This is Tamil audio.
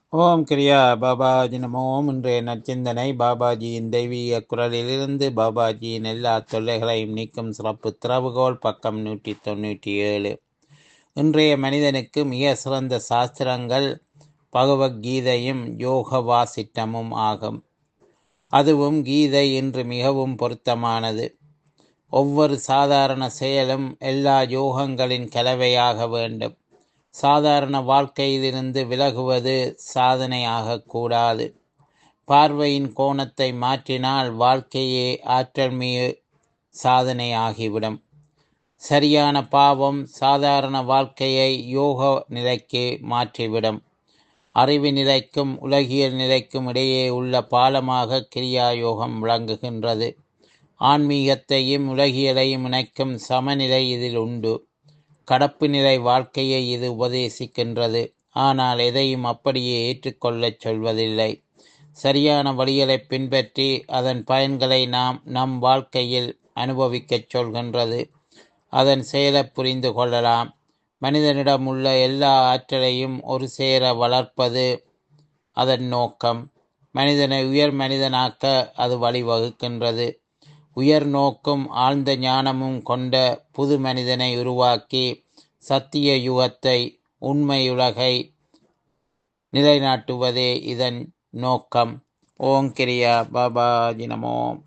ஓம் கிரியா பாபாஜி நமோம் இன்றைய நற்சிந்தனை பாபாஜியின் தெய்வீக குரலிலிருந்து பாபாஜியின் எல்லா தொல்லைகளையும் நீக்கும் சிறப்பு திறவுகோல் பக்கம் நூற்றி தொண்ணூற்றி ஏழு இன்றைய மனிதனுக்கு மிக சிறந்த சாஸ்திரங்கள் பகவத்கீதையும் யோக வாசிட்டமும் ஆகும் அதுவும் கீதை இன்று மிகவும் பொருத்தமானது ஒவ்வொரு சாதாரண செயலும் எல்லா யோகங்களின் கலவையாக வேண்டும் சாதாரண வாழ்க்கையிலிருந்து விலகுவது சாதனையாகக்கூடாது பார்வையின் கோணத்தை மாற்றினால் வாழ்க்கையே ஆற்றல் மீ சாதனையாகிவிடும் சரியான பாவம் சாதாரண வாழ்க்கையை யோக நிலைக்கு மாற்றிவிடும் அறிவு நிலைக்கும் உலகியல் நிலைக்கும் இடையே உள்ள பாலமாக கிரியா யோகம் விளங்குகின்றது ஆன்மீகத்தையும் உலகியலையும் இணைக்கும் சமநிலை இதில் உண்டு கடப்பு நிலை வாழ்க்கையை இது உபதேசிக்கின்றது ஆனால் எதையும் அப்படியே ஏற்றுக்கொள்ளச் சொல்வதில்லை சரியான வழிகளை பின்பற்றி அதன் பயன்களை நாம் நம் வாழ்க்கையில் அனுபவிக்கச் சொல்கின்றது அதன் செயலை புரிந்து கொள்ளலாம் மனிதனிடம் உள்ள எல்லா ஆற்றலையும் ஒரு சேர வளர்ப்பது அதன் நோக்கம் மனிதனை உயர் மனிதனாக்க அது வழிவகுக்கின்றது உயர் நோக்கும் ஆழ்ந்த ஞானமும் கொண்ட புது மனிதனை உருவாக்கி சத்திய யுகத்தை உண்மையுலகை நிலைநாட்டுவதே இதன் நோக்கம் ஓம் கிரியா பாபாஜி நமோம்